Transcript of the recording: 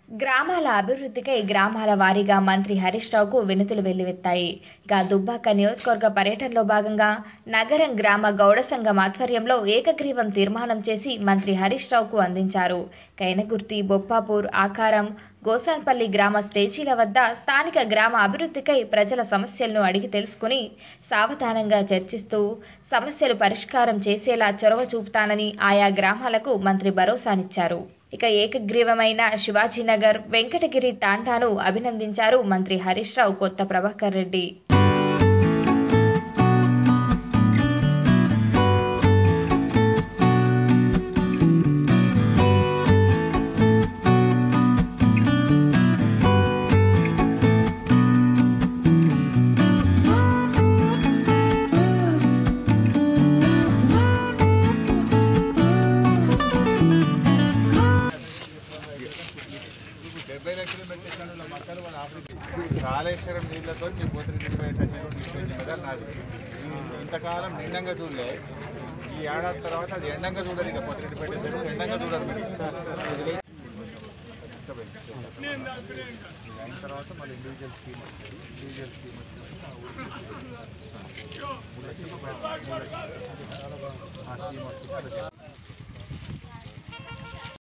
గ్రామాల అభివృద్ధికై గ్రామాల వారీగా మంత్రి హరీష్ రావుకు వినతులు వెల్లువెత్తాయి ఇక దుబ్బాక నియోజకవర్గ పర్యటనలో భాగంగా నగరం గ్రామ గౌడ సంఘం ఆధ్వర్యంలో ఏకగ్రీవం తీర్మానం చేసి మంత్రి హరీష్ రావుకు అందించారు కైనగుర్తి బొప్పాపూర్ ఆకారం గోసాన్పల్లి గ్రామ స్టేజీల వద్ద స్థానిక గ్రామ అభివృద్ధికై ప్రజల సమస్యలను అడిగి తెలుసుకుని సావధానంగా చర్చిస్తూ సమస్యలు పరిష్కారం చేసేలా చొరవ చూపుతానని ఆయా గ్రామాలకు మంత్రి భరోసానిచ్చారు ఇక ఏకగ్రీవమైన శివాజీనగర్ వెంకటగిరి తాండాను అభినందించారు మంత్రి హరీష్ రావు కొత్త ప్రభాకర్ రెడ్డి డెబ్బై లక్షలు పెట్టేసాను మక్కలు వాళ్ళ ఆఫీస్ కాళేశ్వరం నీళ్ళతో మీ పోతున్న డెబ్బై లక్షలు తీసుకొచ్చిన కదా నాది ఈ- ఇంతకాలం నిండంగా చూడలే ఈ ఏడాది తర్వాత అది ఎండంగా చూడరు ఇక పొత్తిరెడ్డి పెట్టేసారు ఎండంగా చూడరు మీరు డిస్టర్బ్ అయిన తర్వాత మళ్ళీ ఇండివిజువల్ స్కీమ్ వస్తుంది ఇండివిజువల్ స్కీమ్ వచ్చినప్పుడు ఆ ఊరికి మూడు లక్షలు మూడు లక్షలు ఆ స్కీమ్ వస్తుంది అలా